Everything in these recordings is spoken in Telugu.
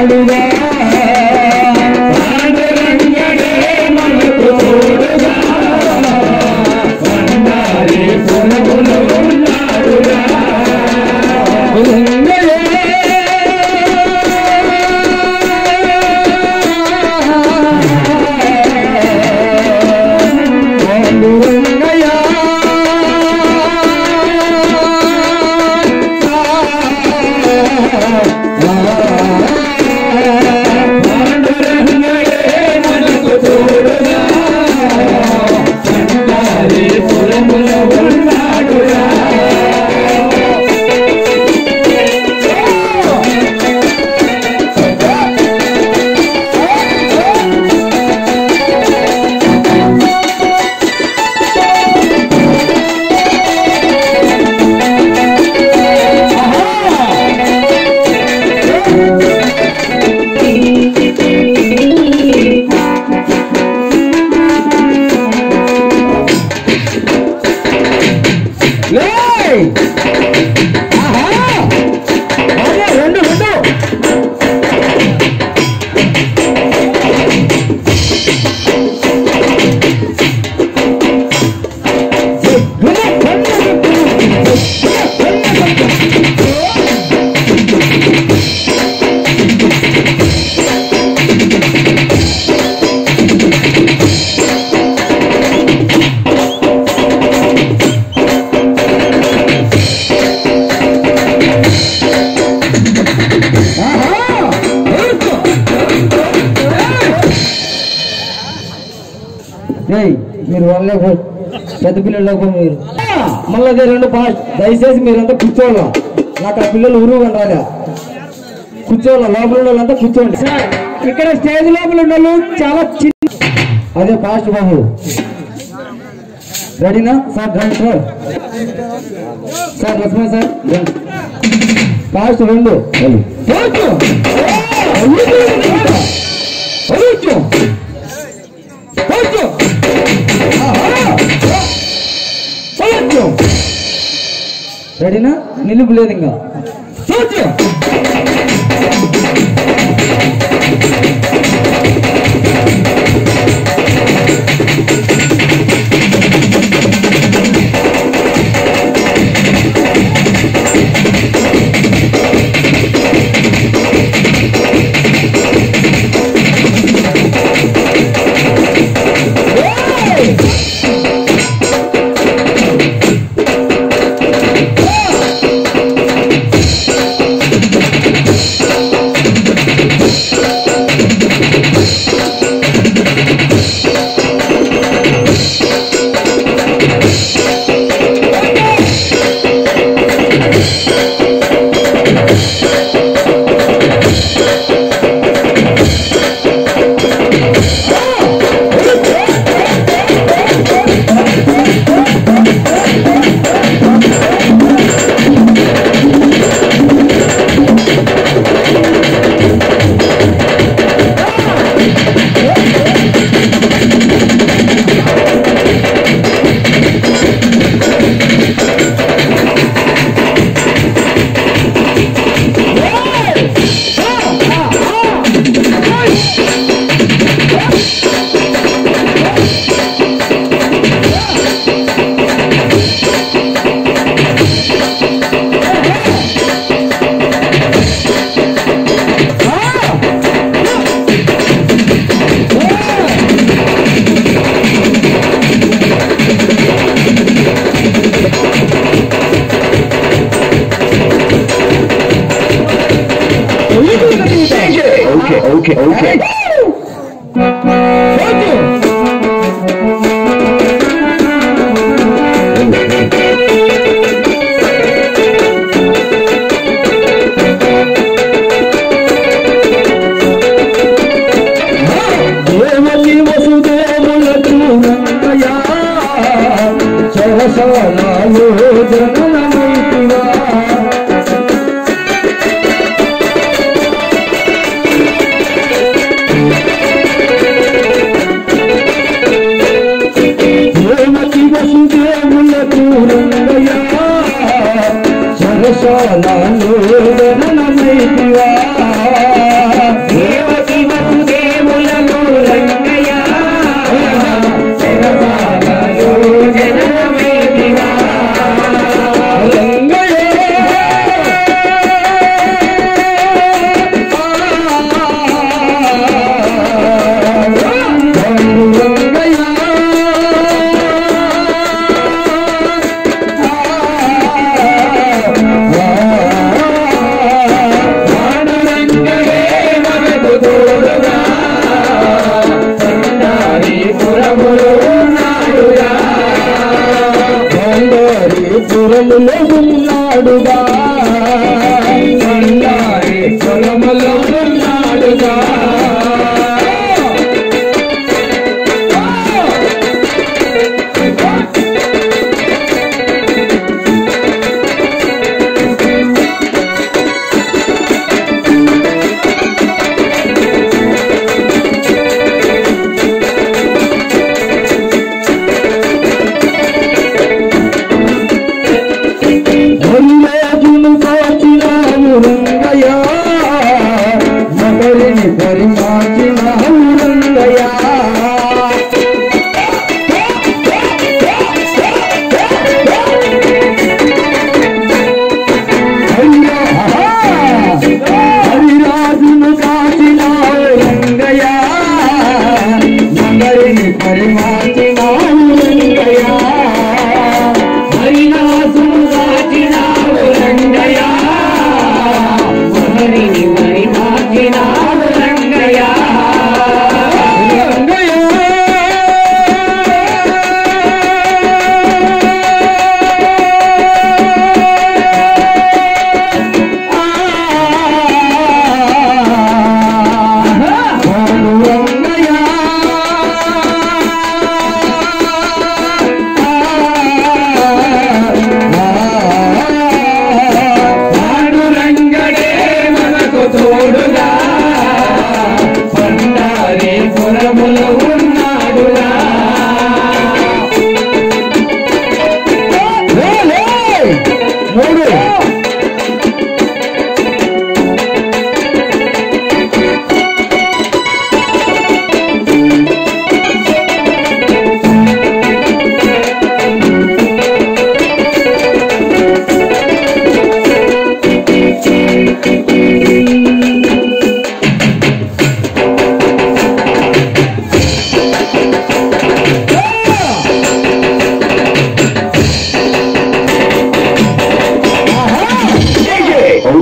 ఉన్నాడుగా పాండురంగడే మనకు తోడుగా బండారి పురములో ఉన్నాడుగా రెండు రెండు ఏయ్, మీరు వాళ్ళకు పెద్ద పిల్లలకు మీరు మళ్ళీ అదే రెండు ఫాస్ట్ దయచేసి మీరంతా కూర్చోవాలా నాకు ఆ పిల్లలు ఉరువు రాలే కూర్చోవాలా లోపల ఉన్న వాళ్ళంతా కూర్చోండి ఇక్కడ స్టేజ్ లోపల ఉన్న వాళ్ళు చాలా చిన్న అదే ఫాస్ట్ బాబు రెడీనా సార్ రండి సార్ సార్ లక్ష్మణ్ సార్ రండి ఫాస్ట్ రెండు ఫాస్ట్ రెడీనా నిలుపు లేదు ఇంకా చూచు Okay, okay, okay. దేవకి వసుదేవులకు రంగయ్య సరసనాలు జననమైతివా దేవకి వసుదేవులకు రంగయ్య సరసనాలు జననమైతివా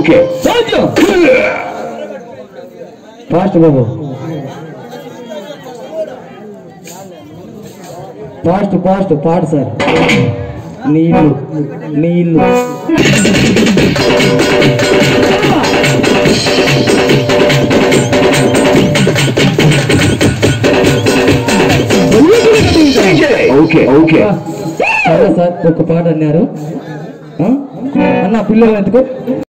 ఓకే ఫాస్ట్ బాబు ఫాస్ట్ ఫాస్ట్ పాడు సార్ నీళ్ళు నీళ్ళు ఓకే ఓకే సరే సార్ ఒక పాట అన్నారు ఆ? అన్న పిల్లలు ఎందుకు